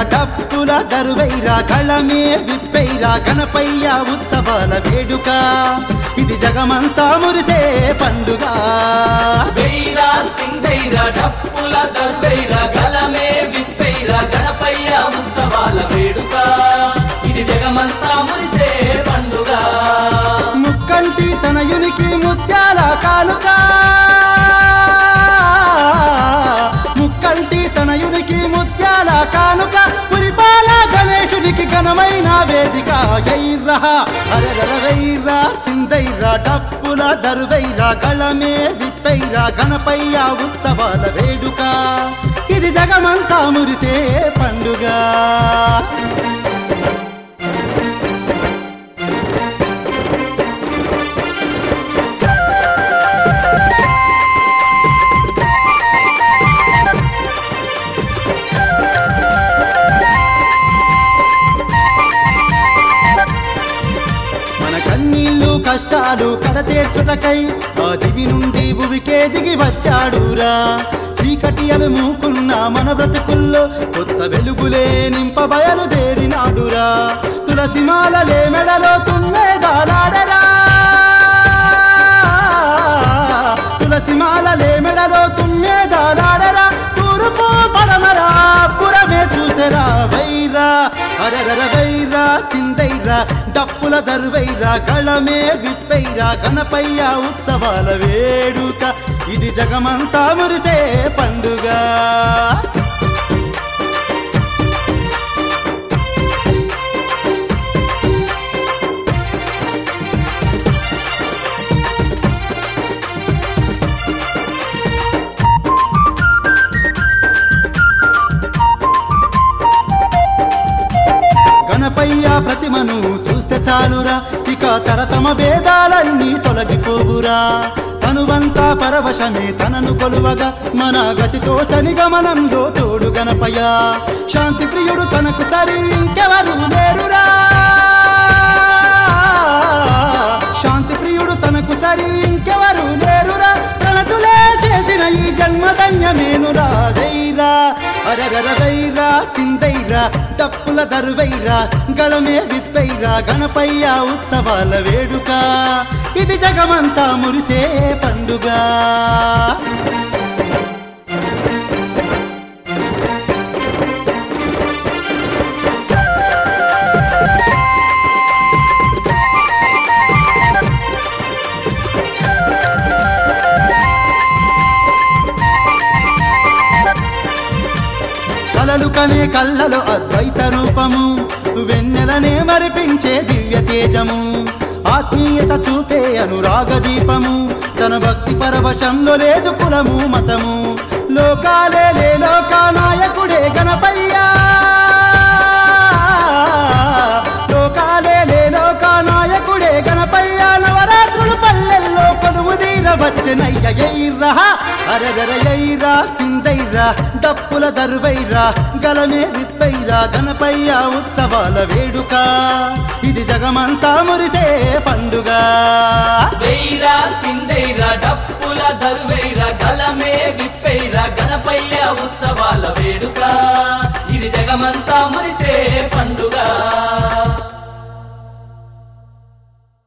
డప్పుల దరువైరా కళమే విప్పైరా గణపయ్య ఉత్సవాల వేడుక ఇది జగమంతా మురిసే పండుగ వెయ్యిరా సింగైరా డప్పుల దరువైరా గలమే విప్పైరా గణపయ్య ఉత్సవాల వేడుక ఇది జగమంతా మురిసే పండుగ ముక్కంటి తనయునికి ముత్యాల కానుక ముక్కంటి తనయునికి ముత్యాల కానుక పురిపాల గణేశునికి ఘనమైన వేదిక ఎయిర్రా అరగర వైరా సిందైరా డప్పుల దరువైరా గళమే విప్పైరా గణపయ్య ఉత్సవాల వేడుక ఇది జగమంతా మురిసే పండుగ మన కన్నీళ్ళు కష్టాలు కడతీర్చుటకై ఆ దివి నుండి భువికే దిగి వచ్చాడురా చీకటి అలుముకున్న మన బ్రతుకుల్లో కొత్త వెలుగులే నింప బయలుదేరినాడురా తులసి మాలలే మెడలో తుమ్మెదాలాడరా తులసి మాలలే మెడలో తుమ్మెదాలాడరా తూర్పు పడమరా పురమే చూసరా వైరా అరరర వైరా సిందైరా డప్పుల దర్వైరా గళమే విప్పైరా గణపయ్య ఉత్సవాల వేడుక ఇది జగమంతా మురిసే పండుగ గణపయ్య ప్రతిమను చూస్తే చాలురా ఇక తరతమ భేదాలన్నీ తొలగిపోవురా తనువంతా పరవశమే తనను కొలువగా మన గతితో సనిగమనంలో తోడు గణపయ్య శాంతి ప్రియుడు తనకు సరి ఇంకెవరు లేరురా శాంతి ప్రియుడు తనకు సరి ఇంకెవరు లేరురా ప్రణతులే చేసిన ఈ జన్మధన్యమేనురా వైరా అరగర వైరా సిందైరా డప్పుల దరువైరా గళమే విప్పైరా గణపయ్య ఉత్సవాల వేడుక ఇది జగమంతా మురిసే పండుగ కలలు కనే కళ్ళలో అద్వైత రూపము వెన్నెలనే మరిపించే దివ్య తేజము ఆత్మీయత చూపే అనురాగ దీపము తన భక్తి పరవశంలో లేదు కులము మతము లోకాలే లే లోకానాయకుడే గణపయ్యా లోకాలే లే లోకానాయకుడే గణపయ్య నవరాత్రులు పల్లెల్లో కొలువు తీర వచ్చనయ్య ఎయిర్రా అరగర ఎయిరా సిందైరా డప్పుల దరువైరా గలమే విప్పైరా గణపయ్య ఉత్సవాల వేడుక ఇది జగమంతా మురిసే పండుగ వెయ్యిరా సిందైరా డప్పుల దరువైరా గలమే విప్పైరా గణపయ్య ఉత్సవాల వేడుక ఇది జగమంతా మురిసే